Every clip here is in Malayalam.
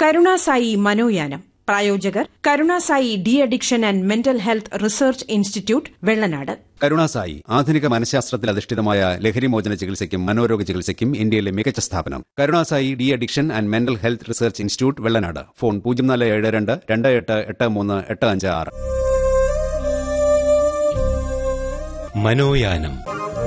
കരുണാസായി മനോയാനം പ്രായോജകർ Karunasai de addiction and mental health research institute Vellanad Karunasai ആധുനിക മനഃശാസ്ത്രത്തിൽ അധിഷ്ഠിതമായ ലഹരിമോചന ചികിത്സയ്ക്കും മനോരോഗ ചികിത്സയ്ക്കും ഇന്ത്യയിലെ മികച്ച സ്ഥാപനം Karunasai de addiction and mental health research institute Vellanad phone പൂജ്യം നാല് ഏഴ് രണ്ട് രണ്ട് എട്ട് എട്ട് മൂന്ന് എട്ട് അഞ്ച് ആറ് മനോയാനം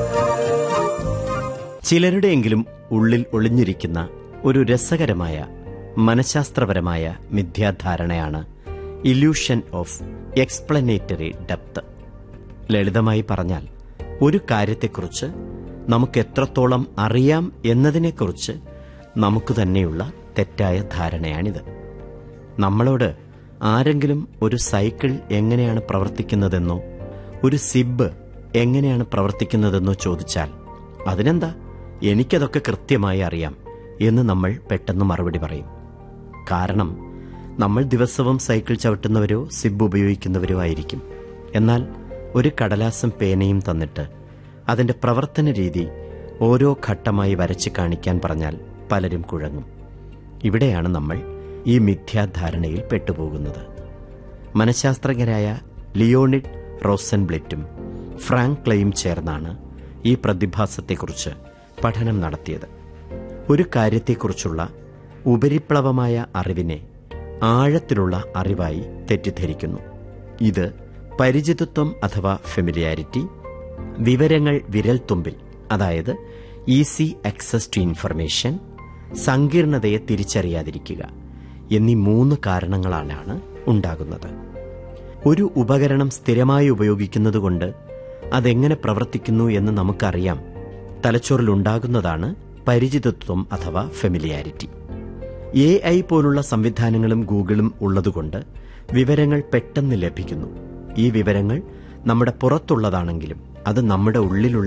ചിലരുടെയെങ്കിലും ഉള്ളിൽ ഒളിഞ്ഞിരിക്കുന്ന ഒരു രസകരമായ മനഃശാസ്ത്രപരമായ മിഥ്യാധാരണയാണ് ഇല്യൂഷൻ ഓഫ് എക്സ്പ്ലനേറ്ററി ഡെപ്ത് ലളിതമായി പറഞ്ഞാൽ ഒരു കാര്യത്തെക്കുറിച്ച് നമുക്ക് എത്രത്തോളം അറിയാം എന്നതിനെക്കുറിച്ച് നമുക്ക് തന്നെയുള്ള തെറ്റായ ധാരണയാണിത് നമ്മളോട് ആരെങ്കിലും ഒരു സൈക്കിൾ എങ്ങനെയാണ് പ്രവർത്തിക്കുന്നതെന്നോ ഒരു സിബ് എങ്ങനെയാണ് പ്രവർത്തിക്കുന്നതെന്നോ ചോദിച്ചാൽ അതിനെന്താ എനിക്കതൊക്കെ കൃത്യമായി അറിയാം എന്ന് നമ്മൾ പെട്ടെന്ന് മറുപടി പറയും കാരണം നമ്മൾ ദിവസവും സൈക്കിൾ ചവിട്ടുന്നവരോ സിബ് ഉപയോഗിക്കുന്നവരോ ആയിരിക്കും എന്നാൽ ഒരു കടലാസും പേനയും തന്നിട്ട് അതിന്റെ പ്രവർത്തന രീതി ഓരോ ഘട്ടമായി വരച്ച് കാണിക്കാൻ പറഞ്ഞാൽ പലരും കുഴങ്ങും ഇവിടെയാണ് നമ്മൾ ഈ മിഥ്യാധാരണയിൽ പെട്ടുപോകുന്നത് മനഃശാസ്ത്രജ്ഞരായ ലിയോണിഡ് റോസൻബ്ലിറ്റും ഫ്രാങ്ക് ക്ലെയും ചേർന്നാണ് ഈ പ്രതിഭാസത്തെക്കുറിച്ച് പഠനം നടത്തിയത് ഒരു കാര്യത്തെക്കുറിച്ചുള്ള ഉപരിപ്ലവമായ അറിവിനെ ആഴത്തിലുള്ള അറിവായി തെറ്റിദ്ധരിക്കുന്നു ഇത് പരിചിതത്വം അഥവാ ഫെമിലിയാരിറ്റി വിവരങ്ങൾ വിരൽത്തുമ്പിൽ അതായത് ഈസി ആക്സസ് ടു ഇൻഫർമേഷൻ സങ്കീർണതയെ തിരിച്ചറിയാതിരിക്കുക എന്നീ മൂന്ന് കാരണങ്ങളാണ് ഉണ്ടാകുന്നത് ഒരു ഉപകരണം സ്ഥിരമായി ഉപയോഗിക്കുന്നതുകൊണ്ട് അതെങ്ങനെ പ്രവർത്തിക്കുന്നു എന്ന് നമുക്കറിയാം തലച്ചോറിലുണ്ടാകുന്നതാണ് പരിചിതത്വം അഥവാ ഫെമിലിയാരിറ്റി എ ഐ പോലുള്ള സംവിധാനങ്ങളും ഗൂഗിളും ഉള്ളതുകൊണ്ട് വിവരങ്ങൾ പെട്ടെന്ന് ലഭിക്കുന്നു ഈ വിവരങ്ങൾ നമ്മുടെ പുറത്തുള്ളതാണെങ്കിലും അത് നമ്മുടെ ഉള്ളിലുള്ള